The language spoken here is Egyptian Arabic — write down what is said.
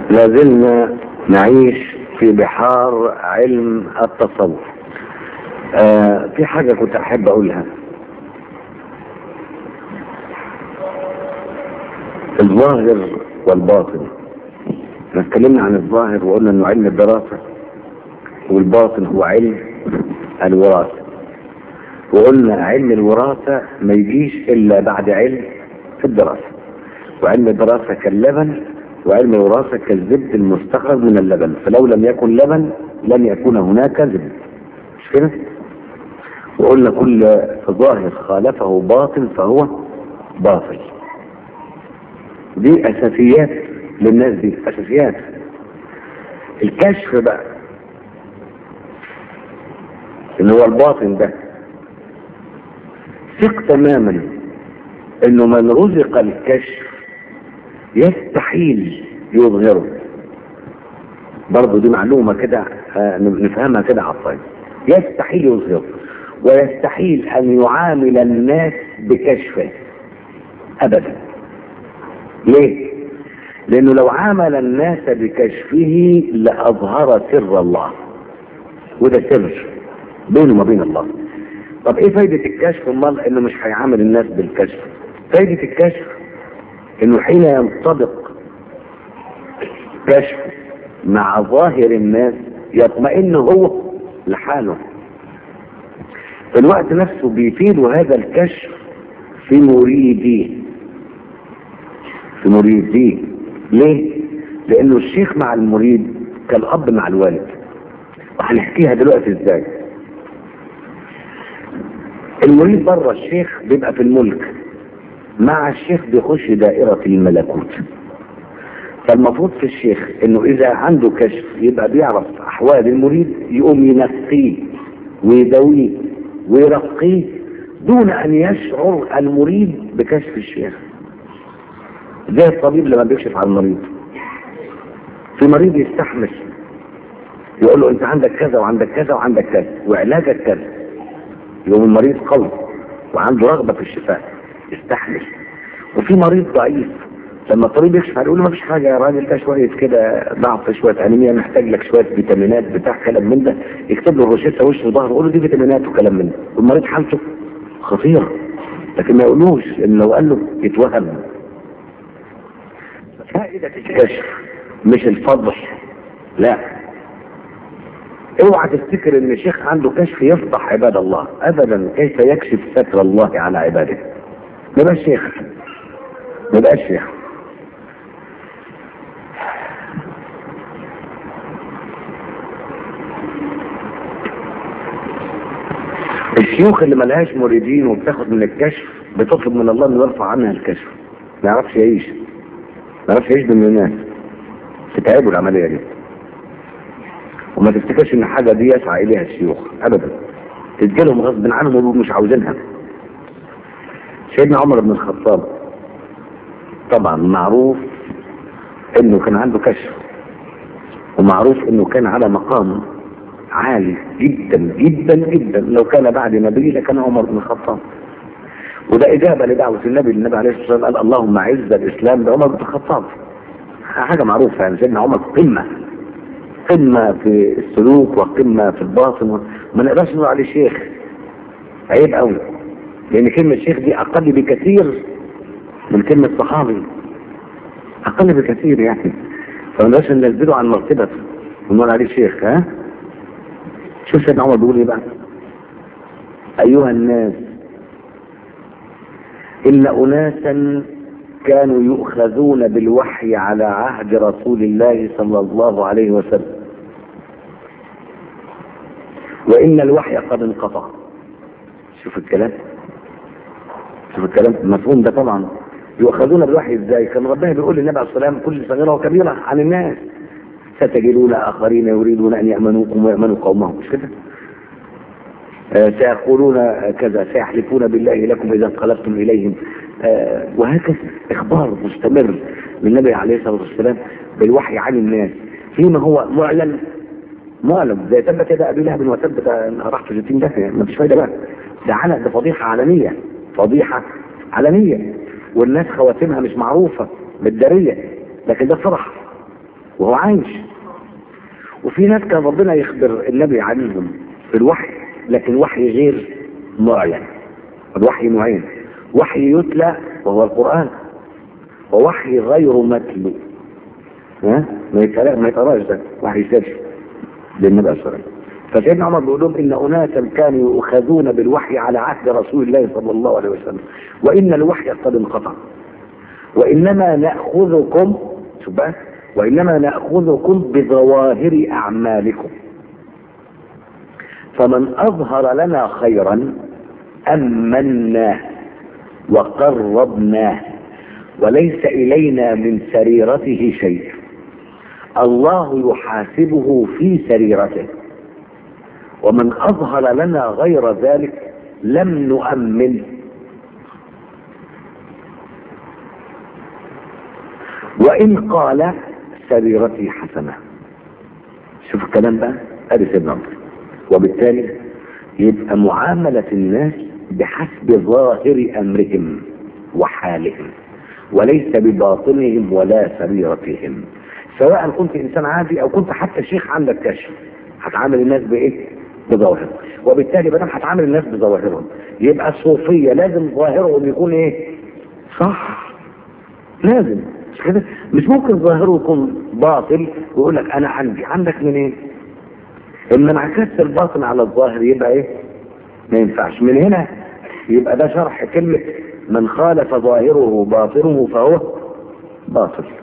لازلنا نعيش في بحار علم التصوف آه في حاجة كنت أحب أقولها الظاهر والباطن احنا اتكلمنا عن الظاهر وقلنا انه علم الدراسة والباطن هو علم الوراثة وقلنا علم الوراثة ما يجيش الا بعد علم الدراسة وعلم الدراسة كاللبن وعلم الوراثة كالزبد المستخرج من اللبن فلو لم يكن لبن لن يكون هناك زبد مش كده وقلنا كل ظاهر خالفه باطن فهو باطل دي اساسيات للناس دي اساسيات الكشف بقى اللي هو الباطن ده ثق تماما انه من رزق الكشف يستحيل يظهره برضه دي معلومة كده نفهمها كده على الطيب يستحيل يظهره ويستحيل ان يعامل الناس بكشفه ابدا ليه لانه لو عامل الناس بكشفه لاظهر سر الله وده سر بينه وبين الله طب ايه فايدة الكشف امال انه مش هيعامل الناس بالكشف فايدة الكشف انه حين ينطبق كشف مع ظاهر الناس يطمئن هو لحاله في الوقت نفسه بيفيد هذا الكشف في مريديه في مريديه ليه؟ لانه الشيخ مع المريد كالاب مع الوالد وهنحكيها دلوقتي ازاي المريد بره الشيخ بيبقى في الملك مع الشيخ بيخش دائرة الملكوت فالمفروض في الشيخ انه اذا عنده كشف يبقى بيعرف احوال المريد يقوم ينقيه ويداويه ويرقيه دون ان يشعر المريد بكشف الشيخ زي الطبيب لما بيكشف على المريض في مريض يستحمل يقول له انت عندك كذا وعندك كذا وعندك كذا وعلاجك كذا يقوم المريض قوي وعنده رغبة في الشفاء يستحمل وفي مريض ضعيف لما الطبيب يكشف عليه يقول له ما فيش حاجه يا راجل ده شويه كده ضعف شويه انيميا محتاج لك شويه فيتامينات بتاع كلام من ده يكتب له الروشته وش وظهر يقول له دي فيتامينات وكلام من ده والمريض حالته خطيره لكن ما يقولوش ان لو قال له يتوهم فائده الكشف مش الفضح لا اوعى تفتكر ان الشيخ عنده كشف يفضح عباد الله ابدا كيف يكشف ستر الله على عباده ما بقاش شيخ ما بقاش شيخ الشيوخ اللي ملهاش مريدين وبتاخد من الكشف بتطلب من الله انه يرفع عنها الكشف ما يعرفش يعيش ما يعرفش يعيش بين الناس تتعبوا العمليه دي وما تفتكرش ان حاجه دي يسعى اليها الشيوخ ابدا تتجيلهم غصب عنهم ومش عاوزينها سيدنا عمر بن الخطاب طبعا معروف انه كان عنده كشف ومعروف انه كان على مقام عالي جدا جدا جدا لو كان بعد نبي لكان عمر بن الخطاب وده اجابه لدعوه النبي النبي عليه الصلاه والسلام قال اللهم اعز الاسلام بعمر بن الخطاب حاجه معروفه يعني سيدنا عمر قمه قمه في السلوك وقمه في الباطن ما نقدرش نقول عليه شيخ عيب قوي لان كلمة شيخ دي اقل بكثير من كلمة صحابي اقل بكثير يعني فما نقدرش ننزله عن مرتبته ونقول عليه شيخ ها شوف سيدنا عمر بيقول ايه بقى ايها الناس ان اناسا كانوا يؤخذون بالوحي على عهد رسول الله صلى الله عليه وسلم وان الوحي قد انقطع شوف الكلام شوف الكلام المفهوم ده طبعا يؤخذون بالوحي ازاي كان ربنا بيقول للنبي عليه الصلاه والسلام كل صغيره وكبيره عن الناس ستجدون اخرين يريدون ان يامنوكم ويامنوا قومهم مش كده آه سيقولون كذا سيحلفون بالله لكم اذا انقلبتم اليهم آه وهكذا اخبار مستمر للنبي عليه الصلاه والسلام بالوحي عن الناس فيما هو معلن معلن زي تبت يد ابي لهب وتبت راح في 60 ده ما فيش فايده بقى ده على ده فضيحه علنيه فضيحة علنية والناس خواتمها مش معروفة بالدارية لكن ده صرح وهو عايش وفي ناس كان ربنا يخبر النبي عنهم في الوحي لكن وحي غير معلن الوحي نوعين وحي يتلى وهو القرآن ووحي غير متلو ها ما يتقرأ ما يتقراش ده وحي سرش للنبي صلى الله عليه وسلم فسيدنا عمر بيقول لهم ان اناسا كانوا يؤخذون بالوحي على عهد رسول الله صلى الله عليه وسلم وان الوحي قد انقطع وانما ناخذكم شوف بقى وانما ناخذكم بظواهر اعمالكم فمن اظهر لنا خيرا امناه وقربناه وليس الينا من سريرته شيء الله يحاسبه في سريرته ومن اظهر لنا غير ذلك لم نؤمن وان قال سريرتي حسنه شوف الكلام بقى ادي سيدنا عمر وبالتالي يبقى معامله الناس بحسب ظاهر امرهم وحالهم وليس بباطنهم ولا سريرتهم سواء كنت انسان عادي او كنت حتى شيخ عندك كشف هتعامل الناس بايه بظواهرهم وبالتالي بدل هتعامل الناس بظواهرهم يبقى الصوفيه لازم ظاهرهم يكون ايه صح لازم مش كده مش ممكن ظاهره يكون باطل ويقول لك انا عندي عندك منين اما انعكاس الباطن على الظاهر يبقى ايه ما ينفعش من هنا يبقى ده شرح كلمه من خالف ظاهره باطنه فهو باطل